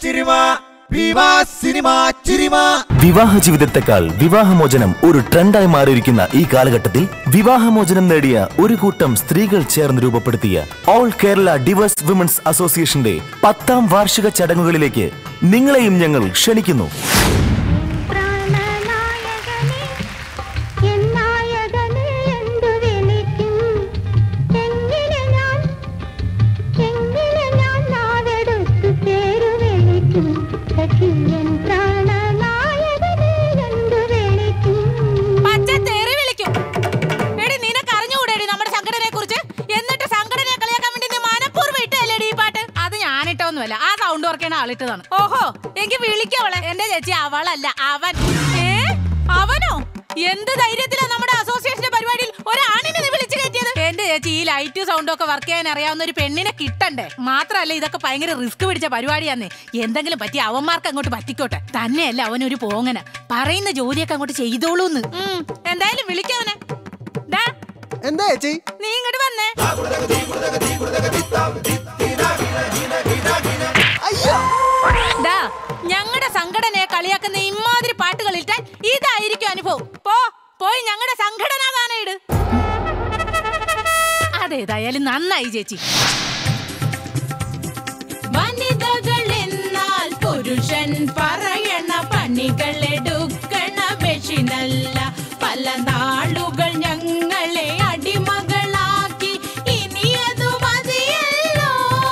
ചിരിമ വിവാ cinema ചിരിമ വിവാഹ ജീവിതത്തെക്കാൾ വിവാഹമോചനം ഒരു ട്രെൻഡായി മാറിയിരിക്കുന്ന ഈ കാലഘട്ടത്തിൽ വിവാഹമോചനം നേടിയ ഒരു കൂട്ടം സ്ത്രീകൾ ചേർന്ന് രൂപപ്പെടുത്തിയ ഓൾ കേരള ഡിവേഴ്സ് വിമൻസ് അസോസിയേഷന്റെ പത്താം വാർഷിക ചടങ്ങുകളിലേക്ക് നിങ്ങളെയും ഞങ്ങൾ ക്ഷണിക്കുന്നു പ്രാണനായകനേ എന്നായകനേ എന്തു വിളിക്കും എങ്ങനെ ഞാൻ എങ്ങനെ ഞാൻ നാവെടുത്തു പേരു വിളിക്കും സഖിയൻ പ്രാണനായകനേ എന്തു വിളിക്കും പച്ച തെറി വിളിക്കും എടി നിനക്ക് അറിഞ്ഞുകൂടെടി നമ്മുടെ സംഘടനയെ കുറിച്ച് എന്നിട്ട് സംഘടനയെ കളിയാക്കാൻ വേണ്ടി നീ മനഃപൂർവ്വം ഇട്ടല്ലേടി ഈ പാട്ട് അത് ഞാൻ ഇട്ടൊന്നുമല്ല ആ സൗണ്ട് വർക്കാണ് ആളിട്ടതാണ് ഓഹോ എനിക്ക് വിളിക്കവളെ എന്റെ ചേച്ചി അവളല്ല അവൻ ഏ അവനോ എന്ത് ധൈര്യത്തിലാ നമ്മുടെ അസോസിയേഷന്റെ പരിപാടിയിൽ ഒരാണിനെ നീ വിളിച്ചു കയറ്റിയത് എന്റെ ചേച്ചി ഈ ലൈറ്റ് സൗണ്ടും ഒക്കെ വർക്ക് ചെയ്യാൻ അറിയാവുന്ന ഒരു പെണ്ണിനെ കിട്ടണ്ടേ മാത്രല്ല ഇതൊക്കെ ഭയങ്കര റിസ്ക് പിടിച്ച പരിപാടിയാന്നേ എന്തെങ്കിലും പറ്റി അവന്മാർക്ക് അങ്ങോട്ട് പറ്റിക്കോട്ടെ തന്നെയല്ല അവനൊരു പോങ്ങന പറയുന്ന ജോലിയൊക്കെ അങ്ങോട്ട് ചെയ്തോളൂന്ന് ഉം, എന്തായാലും വിളിക്കവനെ ദാ, എന്താ ചേച്ചി നീ ഇങ്ങോട്ട് വന്നേ ദാ, ഞങ്ങളുടെ സംഘടനയെ കളിയാക്കുന്ന ഇമാതിരി പാട്ടുകൾ ഇട്ടാൽ ഇതായിരിക്കും അനുഭവം പോ പോയി ഞങ്ങളുടെ സംഘടനാ ഗാനം ഇട് അതേതായാലും നന്നായി ചേച്ചി വനിതകൾ എന്നാൽ പുരുഷൻ പറയണ പണികൾ എടുക്കണ മെഷീനല്ല പല നാളുകൾ ഞങ്ങളെ അടിമകളാക്കി ഇനി അത് മതിയല്ലോ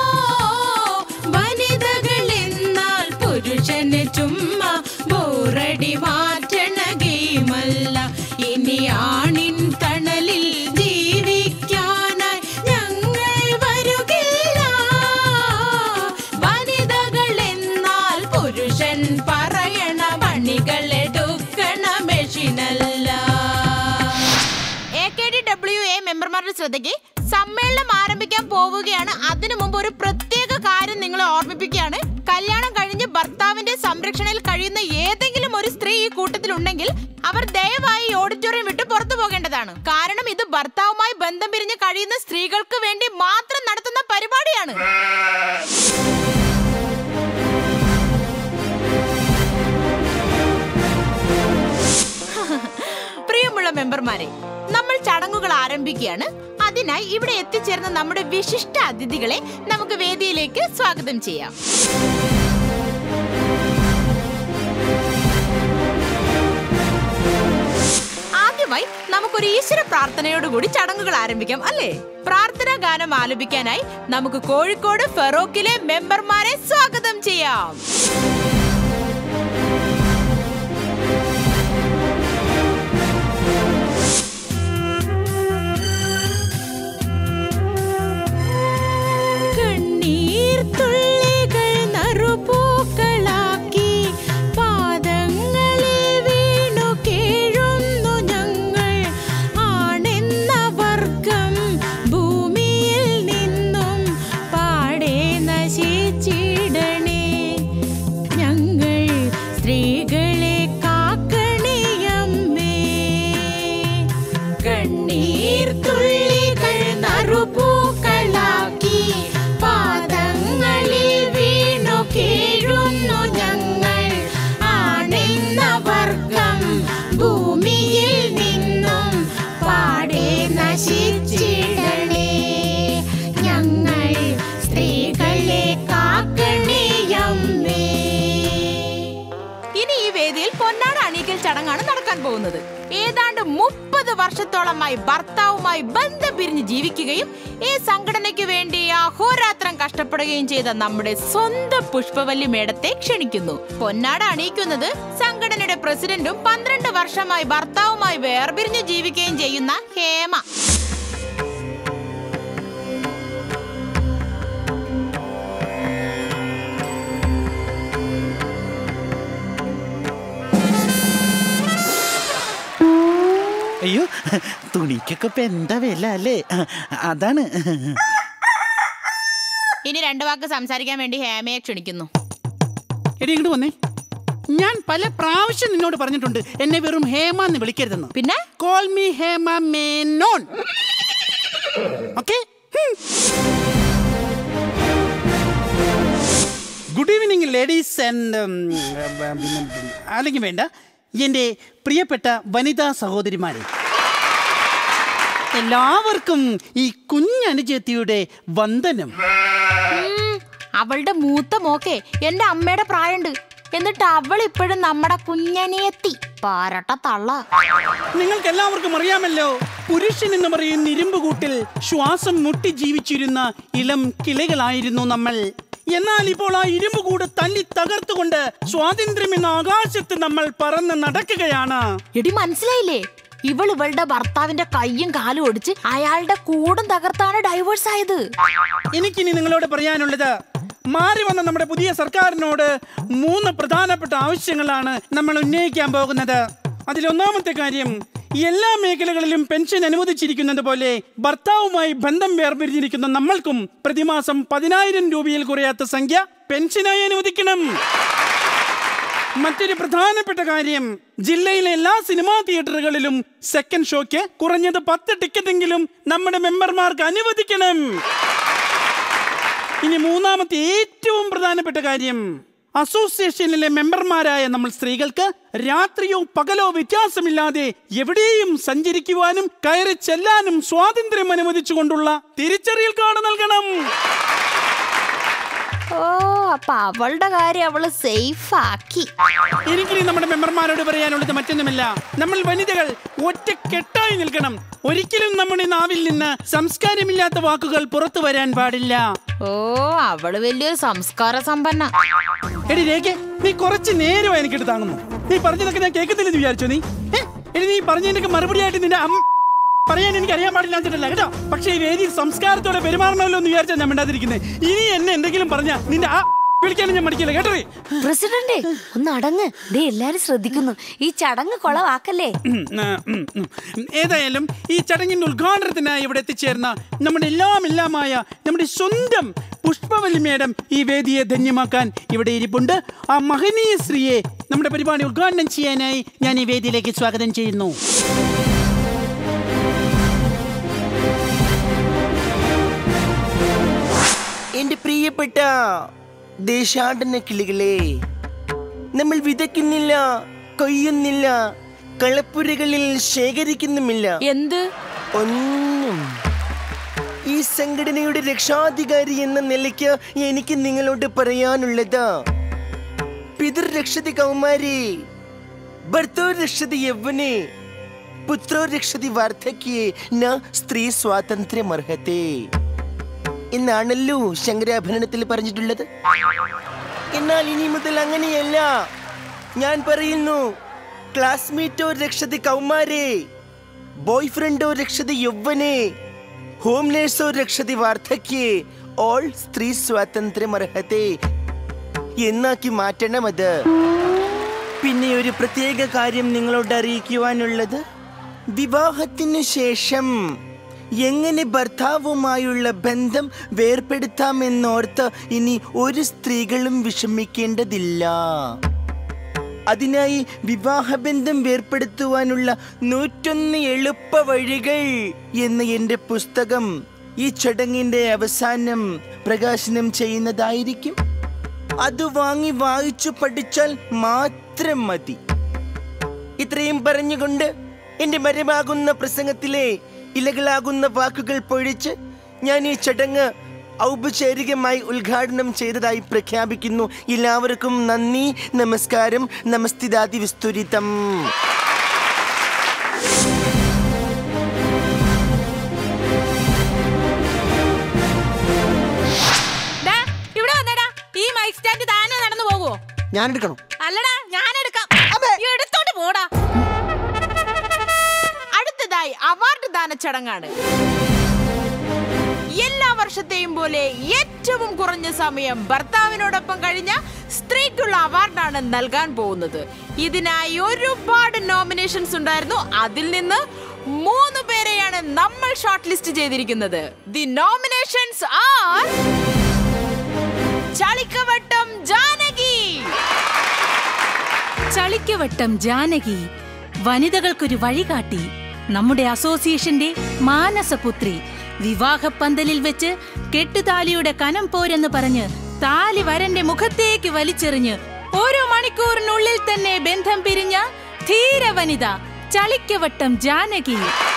വനിതകൾ എന്നാൽ പുരുഷന് ചുമ്മാ ബോറടി മാറ്റണ ഗെയിമല്ല ഇനി ആണിൻ തണലിൽ ജീവിക്കാനായി ഞങ്ങൾ വരുകില്ല വനിതകൾ എന്നാൽ പുരുഷൻ പറയണ പണികൾ എടുക്കണ മെഷീനല്ല A K D W A മെമ്പർമാരുടെ ശ്രദ്ധയ്ക്ക് സമ്മേളനം ആരംഭിക്കാൻ പോവുകയാണ് അതിനു മുമ്പ് ഒരു പ്രത്യേക കാര്യം നിങ്ങളെ ഓർമ്മിപ്പിക്കുകയാണ് കല്യാണം കഴിഞ്ഞ് ഭർത്താവിന്റെ സംരക്ഷണയിൽ കഴിയുന്ന ഏതെങ്കിലും ഒരു സ്ത്രീ ഈ കൂട്ടത്തിൽ ഉണ്ടെങ്കിൽ അവർ ദയവായി ഈ ഓഡിറ്റോറിയം വിട്ട് പുറത്തു പോകേണ്ടതാണ് കാരണം ഇത് ഭർത്താവുമായി ബന്ധം പിരിഞ്ഞ് കഴിയുന്ന സ്ത്രീകൾക്ക് വേണ്ടി മാത്രം നടത്തുന്ന പരിപാടിയാണ് പ്രിയമുള്ള മെമ്പർമാരെ നമ്മൾ ചടങ്ങുകൾ ആരംഭിക്കുകയാണ് അതിനായി ഇവിടെ എത്തിച്ചേർന്ന നമ്മുടെ വിശിഷ്ട അതിഥികളെ നമുക്ക് വേദിയിലേക്ക് സ്വാഗതം ചെയ്യാം ആദ്യമായി നമുക്കൊരു ഈശ്വര പ്രാർത്ഥനയോടുകൂടി ചടങ്ങുകൾ ആരംഭിക്കാം അല്ലേ പ്രാർത്ഥനാ ഗാനം ആലപിക്കാനായി നമുക്ക് കോഴിക്കോട് ഫെറോക്കിലെ മെമ്പർമാരെ സ്വാഗതം ചെയ്യാം കണ്ണീർ തുള്ളികൾ നറുപൂക്കളാക്കി പാദങ്ങളിൽ വീണു കേഴുന്നു ഞങ്ങൾ ആണെന്ന വർഗം ഭൂമിയിൽ നിന്നും പാടെ നശിച്ചിടണേ ഞങ്ങൾ സ്ത്രീകളെ കാക്കണേ അമ്മേ കണ്ണീർ തുള്ളികൾ നറുപൂക്കളാക്കി പാദങ്ങളിൽ വീണു കീഴുന്നു ഞങ്ങൾ ആണെന്ന വർഗം ഭൂമിയിൽ നിന്നും പാടെ നശിച്ചിടണേ ഞങ്ങൾ സ്ത്രീകളെ കാക്കണേ അമ്മേ ഇനി ഈ വേദിയിൽ പൊന്നാട അണിയിക്കൽ ചടങ്ങാണ് നടക്കാൻ പോകുന്നത് ഏതാണ്ട് മുപ്പത് വർഷത്തോളമായി ഭർത്താവുമായി ബന്ധം പിരിഞ്ഞ് ജീവിക്കുകയും ഈ സംഘടനയ്ക്ക് വേണ്ടി അഹോരാത്രം കഷ്ടപ്പെടുകയും ചെയ്ത നമ്മുടെ സ്വന്തം പുഷ്പവല്ലി മേടത്തെ ക്ഷണിക്കുന്നു പൊന്നാട അണിയിക്കുന്നത് സംഘടനയുടെ പ്രസിഡന്റും പന്ത്രണ്ട് വർഷമായി ഭർത്താവുമായി വേർപിരിഞ്ഞ് ജീവിക്കുകയും ചെയ്യുന്ന ഹേമ അയ്യോ തുണിക്കൊക്കെ ഇപ്പൊ എന്താ വില അല്ലേ അതാണ് ഇനി രണ്ടു വാക്ക് സംസാരിക്കാൻ വേണ്ടി ഹേമയെ ക്ഷണിക്കുന്നു എടി ഇങ്ങോട്ട് വന്നേ ഞാൻ പല പ്രാവശ്യം നിന്നോട് പറഞ്ഞിട്ടുണ്ട് എന്നെ വെറും ഹേമ എന്ന് വിളിക്കരുതെന്ന് പിന്നെ call me Hema Menon okay good evening ladies and അല്ലെങ്കിൽ വേണ്ട എൻ്റെ പ്രിയപ്പെട്ട വനിതാ സഹോദരിമാരെ എല്ലാവർക്കും ഈ കുഞ്ഞനുജത്തിയുടെ വന്ദനം ഉം, അവളുടെ മൂത്ത മോക്കെ എന്റെ അമ്മയുടെ പ്രായമുണ്ട് എന്നിട്ട് അവൾ ഇപ്പോഴും നമ്മുടെ കുഞ്ഞനിയെത്തി പാരട്ട തള്ള നിങ്ങൾക്ക് എല്ലാവർക്കും അറിയാമല്ലോ പുരുഷൻ എന്ന് പറയുന്ന ഇരുമ്പ് കൂട്ടിൽ ശ്വാസം മുട്ടി ജീവിച്ചിരുന്ന ഇളം കിളികളായിരുന്നു നമ്മൾ എന്നാൽ ഇപ്പോൾ ആ ഇരുമ്പ് കൂട് തല്ലി തകർത്തുകൊണ്ട് സ്വാതന്ത്ര്യം എന്ന ആകാശത്ത് നമ്മൾ പറന്ന് നടക്കുകയാണ് എടി മനസ്സിലായില്ലേ ഇവൾ ഇവളുടെ ഭർത്താവിന്റെ കൈയും കാലും ഒടിച്ച് അയാളുടെ കൂടും തകർത്താണ് ഡൈവേഴ്സ് ആയത് എനിക്കിനി നിങ്ങളോട് പറയാനുള്ളത് മാറി വന്ന നമ്മുടെ പുതിയ സർക്കാരിനോട് മൂന്ന് പ്രധാനപ്പെട്ട ആവശ്യങ്ങളാണ് നമ്മൾ ഉന്നയിക്കാൻ പോകുന്നത് അതിലൊന്നാമത്തെ കാര്യം എല്ലാ മേഖലകളിലും പെൻഷൻ അനുവദിച്ചിരിക്കുന്നത് പോലെ ഭർത്താവുമായി ബന്ധം വേർപിരിഞ്ഞിരിക്കുന്ന നമ്മൾക്കും പ്രതിമാസം പതിനായിരം രൂപയിൽ കുറയാത്ത സംഖ്യ പെൻഷനായി അനുവദിക്കണം മറ്റൊരു പ്രധാനപ്പെട്ട കാര്യം ജില്ലയിലെ എല്ലാ സിനിമാ തിയേറ്ററുകളിലും സെക്കൻഡ് ഷോയ്ക്ക് കുറഞ്ഞത് പത്ത് ടിക്കറ്റെങ്കിലും നമ്മുടെ മെമ്പർമാർക്ക് അനുവദിക്കണം ഇനി മൂന്നാമത്തെ ഏറ്റവും പ്രധാനപ്പെട്ട കാര്യം അസോസിയേഷനിലെ മെമ്പർമാരായ നമ്മൾ സ്ത്രീകൾക്ക് രാത്രിയോ പകലോ വ്യത്യാസമില്ലാതെ എവിടെയും സഞ്ചരിക്കുവാനും കയറി ചെല്ലാനും സ്വാതന്ത്ര്യം അനുവദിച്ചുകൊണ്ടുള്ള തിരിച്ചറിയൽ കാർഡ് നൽകണം ഓ അപ്പൊ അവളുടെ കാര്യം അവള് സേഫ് ആക്കി എനിക്കിനി നമ്മുടെ മെമ്പർമാരോട് പറയാനുള്ളത് മറ്റൊന്നുമില്ല നമ്മൾ വനിതകൾ ഒറ്റക്കെട്ടായി നിൽക്കണം ഒരിക്കലും നമ്മുടെ നാവിൽ നിന്ന് സംസ്കാരമില്ലാത്ത വാക്കുകൾ പുറത്തു വരാൻ പാടില്ല ഓ അവള് വലിയൊരു സംസ്കാര സമ്പന്ന എടി രേഖ നീ കുറച്ച് നേരമായി എനിക്കിട്ട് താങ്ങുന്നു നീ പറഞ്ഞതൊക്കെ ഞാൻ കേൾക്കുന്നില്ലെന്ന് വിചാരിച്ചോ നീ ഏ? എടി നീ പറഞ്ഞതിനൊക്കെ മറുപടിയായിട്ട് നിന്റെ അമ്മ പറയാൻ എനിക്ക് അറിയാൻ പാടില്ലാച്ചിട്ടല്ല കേട്ടോ പക്ഷേ ഈ വേദിയിൽ സംസ്കാരത്തോടെ പെരുമാറണമല്ലോ എന്ന് വിചാരിച്ചാൽ ഞാൻ മിണ്ടാതിരിക്കുന്നത് ഇനി എന്നെ എന്തെങ്കിലും പറഞ്ഞാ നിന്റെ ആ വിളിക്കാനും ഞാൻ മടിക്കില്ല കേട്ടോ നീ? പ്രസിഡന്റ് ഒന്ന് അടങ്ങ് ദേ എല്ലാരും ശ്രദ്ധിക്കുന്നു ഈ ചടങ്ങ് കൊളവാക്കല്ലേ ഉം, ആ, ഉം, ഉം. ഏതായാലും ഈ ചടങ്ങിന്റെ ഉദ്ഘാടനത്തിനായി ഇവിടെ എത്തിച്ചേർന്ന നമ്മുടെ എല്ലാം എല്ലാമായ നമ്മുടെ സ്വന്തം പുഷ്പവല്ലി മേഡം ഈ വേദിയെ ധന്യമാക്കാൻ ഇവിടെ ഇരിപ്പുണ്ട് ആ മഹനീയ സ്ത്രീയെ നമ്മുടെ പരിപാടി ഉദ്ഘാടനം ചെയ്യാനായി ഞാൻ ഈ വേദിയിലേക്ക് സ്വാഗതം ചെയ്യുന്നു എന്റെ പ്രിയപ്പെട്ട ദേശാടന കിളികളെ നമ്മൾ വിതയ്ക്കുന്നില്ല കൊയ്യുന്നില്ല കളപ്പുരകളിൽ ശേഖരിക്കുന്നുമില്ല എന്ത് ഒന്നും ഈ സംഘടനയുടെ രക്ഷാധികാരി എന്ന നിലയ്ക്ക് എനിക്ക് നിങ്ങളോട് പറയാനുള്ളത് പിതൃരക്ഷതി കൗമാരി ഭർത്തോ രക്ഷതി യൗവനെ പുത്രോ രക്ഷതി വാർദ്ധക്യേ ന സ്ത്രീ സ്വാതന്ത്ര്യം അർഹത്തെ എന്നാണല്ലോ ശങ്കരാഭരണത്തിൽ പറഞ്ഞിട്ടുള്ളത് എന്നാൽ ഇനി മുതൽ അങ്ങനെയല്ല ഞാൻ പറയുന്നു ക്ലാസ്മേറ്റോ രക്ഷതി കൗമാരെ ബോയ് ഫ്രണ്ടോ രക്ഷതി യൗവനെ ഹോം നേഴ്സോ രക്ഷതി വാർദ്ധക്യേ ഓൾ സ്ത്രീ സ്വാതന്ത്ര്യം അർഹത്തെ എന്നാക്കി മാറ്റണം അത് പിന്നെ ഒരു പ്രത്യേക കാര്യം നിങ്ങളോട് അറിയിക്കുവാനുള്ളത് വിവാഹത്തിനു ശേഷം എങ്ങനെ ഭർത്താവുമായുള്ള ബന്ധം വേർപെടുത്താമെന്നോർത്ത് ഇനി ഒരു സ്ത്രീകളും വിഷമിക്കേണ്ടതില്ല അതിനായി വിവാഹബന്ധം വേർപ്പെടുത്തുവാനുള്ള നൂറ്റൊന്ന് എളുപ്പ വഴികൾ എന്ന എന്റെ പുസ്തകം ഈ ചടങ്ങിന്റെ അവസാനം പ്രകാശനം ചെയ്യുന്നതായിരിക്കും അത് വാങ്ങി വായിച്ചു പഠിച്ചാൽ മാത്രം മതി ഇത്രയും പറഞ്ഞുകൊണ്ട് എന്റെ മരമാകുന്ന പ്രസംഗത്തിലെ ഇലകളാകുന്ന വാക്കുകൾ പൊഴിച്ച് ഞാൻ ഈ ചടങ്ങ് ഔപചാരികമായി ഉദ്ഘാടനം ചെയ്തതായി പ്രഖ്യാപിക്കുന്നു എല്ലാവർക്കും നന്ദി നമസ്കാരം നമസ്തിദാതി വിസ്തുരിതം ദാ, ഇവിടെ വന്നേടാ ഈ മൈക്ക് സ്റ്റാൻഡ് താനെ നടന്നു പോകുവോ ഞാൻ എടുക്കണം അല്ലടാ ഞാൻ എടുക്കാം എടുത്തോണ്ട് പോടാ അടുത്തതായി അവാർഡ് ദാന ചടങ്ങാണ് എല്ലാ വർഷത്തെയും പോലെ ഏറ്റവും കുറഞ്ഞ സമയം ഭർത്താവിനോടൊപ്പം കഴിഞ്ഞ സ്ത്രീക്കുള്ള അവാർഡാണ് നൽകാൻ പോകുന്നത് ഇതിനായി ഒരുപാട് നോമിനേഷൻസ് ഉണ്ടായിരുന്നു അതിൽ നിന്ന് മൂന്ന് പേരെയാണ് നമ്മൾ ഷോർട്ട് ലിസ്റ്റ് ചെയ്തിരിക്കുന്നത് the nominations are Chalikkavattom Janaki Chalikkavattom Janaki വനിതകൾക്കൊരു വഴികാട്ടി നമ്മുടെ അസോസിയേഷന്റെ മാനസപുത്രി വിവാഹപ്പന്തലിൽ വെച്ച് കെട്ടുതാലിയുടെ കനം പോരെന്ന് പറഞ്ഞ് താലി വരന്റെ മുഖത്തേക്ക് വലിച്ചെറിഞ്ഞ് ഓരോ മണിക്കൂറിനുള്ളിൽ തന്നെ ബന്ധം പിരിഞ്ഞ ധീര വനിത ചളിക്കവട്ടം ജാനകി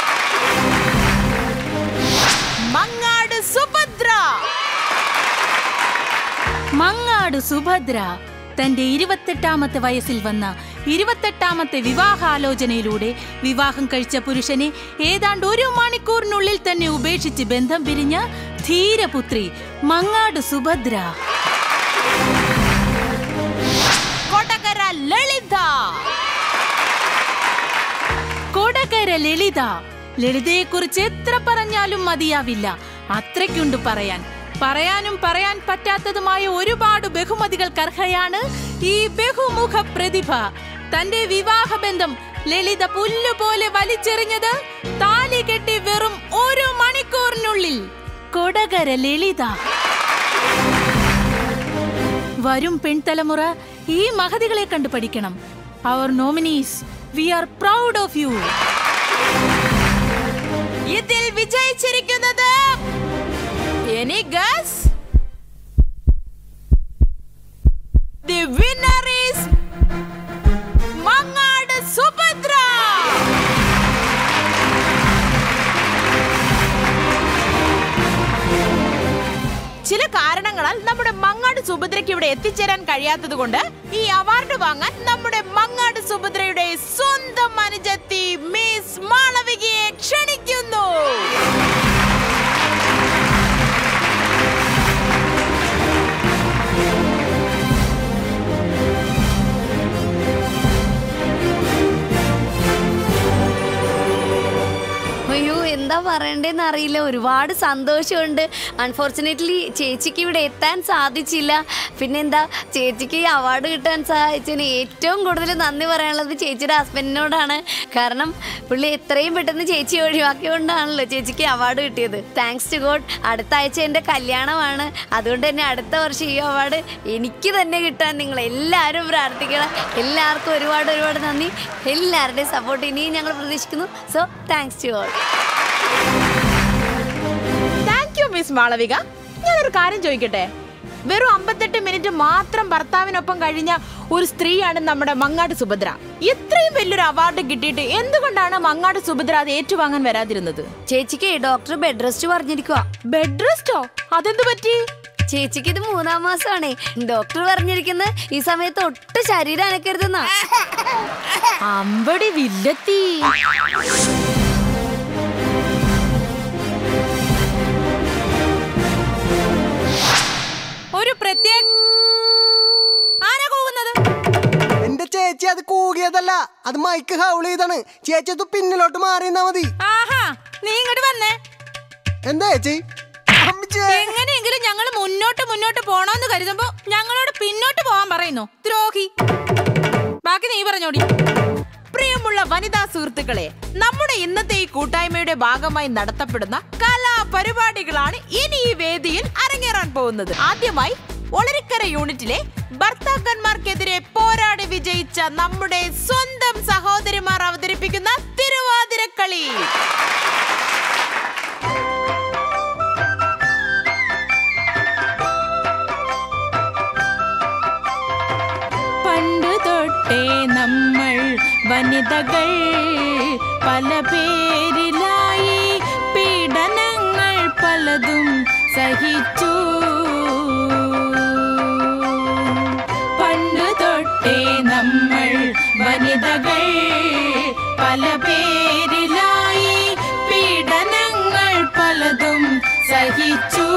മങ്ങാട് സുഭദ്ര മങ്ങാട് സുഭദ്ര തന്റെ ഇരുപത്തെട്ടാമത്തെ വയസ്സിൽ വന്ന ഇരുപത്തെട്ടാമത്തെ വിവാഹാലോചനയിലൂടെ വിവാഹം കഴിച്ച പുരുഷനെ ഏതാണ്ട് ഒരു മണിക്കൂറിനുള്ളിൽ തന്നെ ഉപേക്ഷിച്ച് ബന്ധം പിരിഞ്ഞ ധീരപുത്രി മങ്ങാട് സുഭദ്ര കൊടകര ലളിത കൊടകര ലളിത ലളിതയെക്കുറിച്ച് എത്ര പറഞ്ഞാലും മതിയാവില്ല അത്രയ്ക്കുണ്ട് പറയാൻ പറയാനും പറയാൻ പറ്റാത്തതുമായ ഒരുപാട് ബഹുമതികൾക്ക് അർഹയാണ് ഈ ബഹുമുഖ പ്രതിഭ തന്റെ വിവാഹബന്ധം ലളിത പുല്ലുപോലെ വലിച്ചെറിഞ്ഞത് താലി കെട്ടി വെറും ഒരു മണിക്കൂറിനുള്ളിൽ കൊടകര ലളിത വരും പെൺതലമുറ ഈ മഹതികളെ കണ്ടു പഠിക്കണം അവർ nominees we are proud of you ഇതിൽ വിജയിച്ചിരിക്കുന്നത് any guess the winner is Mangad Subhadra ചില കാരണങ്ങളാൽ നമ്മുടെ മങ്ങാട് സുഭദ്രയ്ക്ക് ഇവിടെ എത്തിച്ചേരാൻ കഴിയാത്തത് കൊണ്ട് ഈ അവാർഡ് വാങ്ങാൻ നമ്മുടെ മങ്ങാട് സുഭദ്രയുടെ സ്വന്തം അനുജത്തി മിസ് മാളവികയെ ക്ഷണിക്കുന്നു അയ്യോ എന്താ പറയണ്ടേന്ന് അറിയില്ല ഒരുപാട് സന്തോഷമുണ്ട് അൺഫോർച്ചുനേറ്റ്ലി ചേച്ചിക്ക് ഇവിടെ എത്താൻ സാധിച്ചില്ല പിന്നെന്താ ചേച്ചിക്ക് ഈ അവാർഡ് കിട്ടാൻ സഹായിച്ചതിന് ഏറ്റവും കൂടുതൽ നന്ദി പറയാനുള്ളത് ചേച്ചിയുടെ ഹസ്ബൻഡിനോടാണ് കാരണം പുള്ളി എത്രയും പെട്ടെന്ന് ചേച്ചി ഒഴിവാക്കിയോണ്ടാണല്ലോ ചേച്ചിക്ക് അവാർഡ് കിട്ടിയത് താങ്ക്സ് ടു ഗോഡ് അടുത്ത ആഴ്ച എൻ്റെ കല്യാണമാണ് അതുകൊണ്ട് തന്നെ അടുത്ത വർഷം ഈ അവാർഡ് എനിക്ക് തന്നെ കിട്ടാൻ നിങ്ങൾ എല്ലാവരും പ്രാർത്ഥിക്കണം എല്ലാവർക്കും ഒരുപാട് ഒരുപാട് നന്ദി എല്ലാവരുടെയും സപ്പോർട്ട് ഇനിയും ഞങ്ങൾ പ്രതീക്ഷിക്കുന്നു so thanks to all thank you miss Malavika ഞാനൊരു കാര്യം ചോദിക്കട്ടെ വെറും അമ്പത്തെട്ട് മിനിറ്റ് മാത്രം ഭർത്താവിനൊപ്പം കഴിഞ്ഞ ഒരു സ്ത്രീയാണ് നമ്മുടെ മങ്ങാട് സുഭദ്ര ഇത്രയും വലിയൊരു അവാർഡ് കിട്ടിയിട്ട് എന്തുകൊണ്ടാണ് മങ്ങാട് സുഭദ്ര അത് ഏറ്റുവാങ്ങാൻ വരാതിരുന്നത് ചേച്ചിക്ക് ഡോക്ടർ ബെഡ് റെസ്റ്റ് പറഞ്ഞിരിക്കുക ബെഡ് റെസ്റ്റോ അതെന്ത് പറ്റി ചേച്ചിക്ക് ഇത് മൂന്നാം മാസമാണേ ഡോക്ടർ പറഞ്ഞിരിക്കുന്നത് ഈ സമയത്ത് ഒട്ടും ശരീരം അനക്കരുതെന്നാ അമ്പടി വില്ലെത്തി ഒരു പ്രത്യേക ആരാ കൂവുന്നത് എന്റെ ചേച്ചി അത് കൂകിയതല്ല അത് മൈക്ക് ഹൗൾ ചെയ്താണ് ചേച്ചി അത് പിന്നിലോട്ട് മാറിയെന്നാ മതി ആഹാ നീ ഇങ്ങോട്ട് വന്നേ എന്താ ചേച്ചി അമ്മച്ചേ. എങ്ങനെയെങ്കിലും ഞങ്ങൾ മുന്നോട്ട് മുന്നോട്ട് പോണോന്ന് കരുതുമ്പോ ഞങ്ങളോട് പിന്നോട്ട് പോവാൻ പറയുന്നു ദ്രോഹി ബാക്കി നീ പറഞ്ഞോടി പ്രിയമുള്ള വനിതാ സുഹൃത്തുക്കളെ നമ്മുടെ ഇന്നത്തെ ഈ കൂട്ടായ്മയുടെ ഭാഗമായി നടത്തപ്പെടുന്ന കലാപരിപാടികളാണ് ഇനി ഈ വേദിയിൽ അരങ്ങേറാൻ പോകുന്നത് ആദ്യമായി ഒളരിക്കര യൂണിറ്റിലെ ഭർത്താക്കന്മാർക്കെതിരെ പോരാടി വിജയിച്ച നമ്മുടെ സ്വന്തം സഹോദരിമാർ അവതരിപ്പിക്കുന്ന തിരുവാതിരക്കളി പണ്ടു തൊട്ടേ നമ്മൾ വനിതകൾ പല പേരിലായി പീഡനങ്ങൾ പലതും സഹിച്ചു പണ്ടു തൊട്ടേ നമ്മൾ വനിതകൾ പല പേരിലായി പീഡനങ്ങൾ പലതും സഹിച്ചു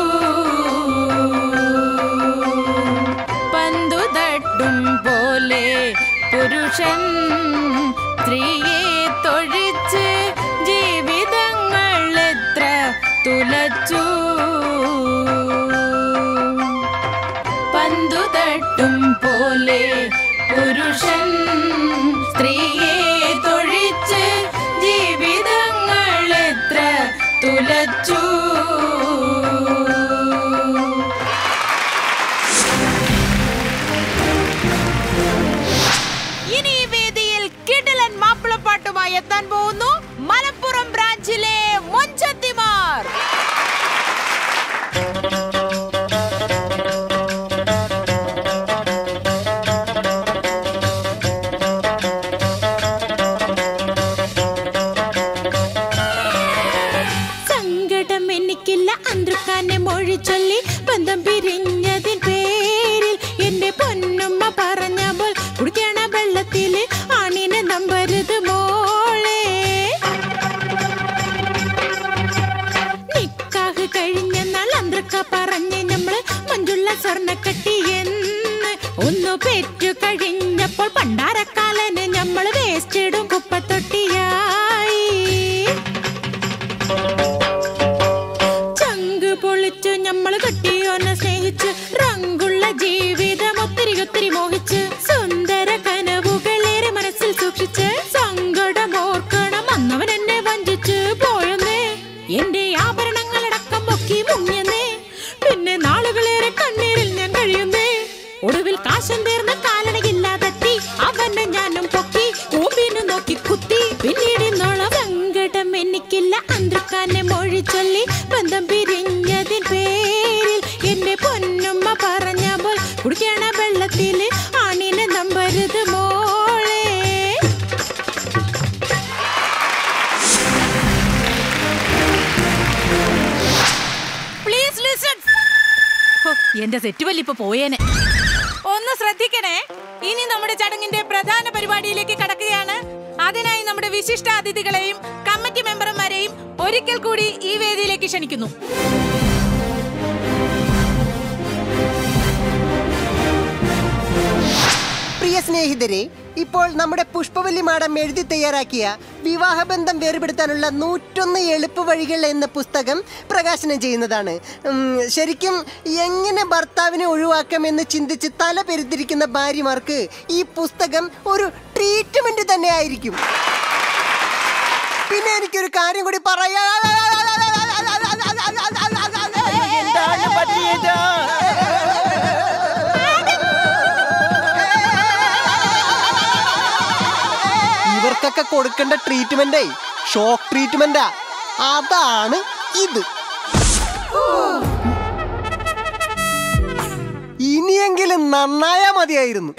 പന്തു തട്ടും പോലെ പുരുഷൻ സ്ത്രീയെ തൊഴിച്ച് ജീവിതങ്ങൾ എത്ര തുലച്ചു പന്തു തട്ടും പോലെ പുരുഷൻ സ്ത്രീയെ തൊഴിച്ച് ജീവിതങ്ങൾ എത്ര തുലച്ചു ഇനി ഈ വേദിയിൽ കിടിലൻ മാപ്പിളപ്പാട്ടുമായി എത്താൻ പോകുന്നു മലപ്പുറം ബ്രാഞ്ചിലെ മൊഞ്ചത്തിമാർ ഒത്തിരി മോഹിച്ച് സുന്ദര കനവുകളേറെ മനസ്സിൽ സൂക്ഷിച്ച് സങ്കടം ഓർക്കണം അന്നവൻ എന്നെ വഞ്ചിച്ച് പോയെന്നേ എന്റെ ആഭരണങ്ങളടക്കം പൊക്കി മുങ്ങിയെന്നേ പിന്നെ നാളുകളേറെ കണ്ണീരിൽ ഞാൻ കഴിയുന്നേ ഒടുവിൽ കാശം തീർന്ന കാലണയില്ലാതെത്തി അവനെ ഞാനും പൊക്കി കൂമ്പിനു നോക്കി കുത്തി പിന്നീട് ഇന്നോളം സങ്കടം എനിക്കില്ല അന്തക്കാനെ മൊഴി ചൊല്ലി ബന്ധം പിരിഞ്ഞതിൻ പേരിൽ എന്റെ പൊന്നുമ്മ പറഞ്ഞ പോൽ കുടിക്കണ വെള്ളത്തില് ആണിനെ നമ്പരുത് മോളെ പ്ലീസ് ലിസൺ എന്റെ സെറ്റ് വല്ലിപ്പൊ പോയേനെ ഒന്ന് ശ്രദ്ധിക്കണേ ഇനി നമ്മുടെ ചടങ്ങിന്റെ പ്രധാന പരിപാടിയിലേക്ക് കടക്കുകയാണ് അതിനായി നമ്മുടെ വിശിഷ്ട അതിഥികളെയും കമ്മിറ്റി മെമ്പർമാരെയും ഒരിക്കൽ കൂടി ഈ വേദിയിലേക്ക് ക്ഷണിക്കുന്നു പ്രിയ സ്നേഹിതരെ ഇപ്പോൾ നമ്മുടെ പുഷ്പവല്ലി മാഡം എഴുതി തയ്യാറാക്കിയ വിവാഹബന്ധം വേർപെടുത്താനുള്ള നൂറ്റൊന്ന് എളുപ്പ വഴികൾ എന്ന പുസ്തകം പ്രകാശനം ചെയ്യുന്നതാണ് ഉം, ശരിക്കും എങ്ങനെ ഭർത്താവിനെ ഒഴിവാക്കാമെന്ന് ചിന്തിച്ച് തല പെരുത്തിരിക്കുന്ന ഭാര്യമാർക്ക് ഈ പുസ്തകം ഒരു ട്രീറ്റ്മെന്റ് തന്നെ ആയിരിക്കും പിന്നെ എനിക്കൊരു കാര്യം കൂടി പറയാ എന്താണ് പറ്റിയത് ഇവർക്കൊക്കെ കൊടുക്കേണ്ട ട്രീറ്റ്മെന്റേ ഷോക്ക് ട്രീറ്റ്മെന്റാ അതാണ് ഇത് ഇനിയെങ്കിലും നന്നായാ മതിയായിരുന്നു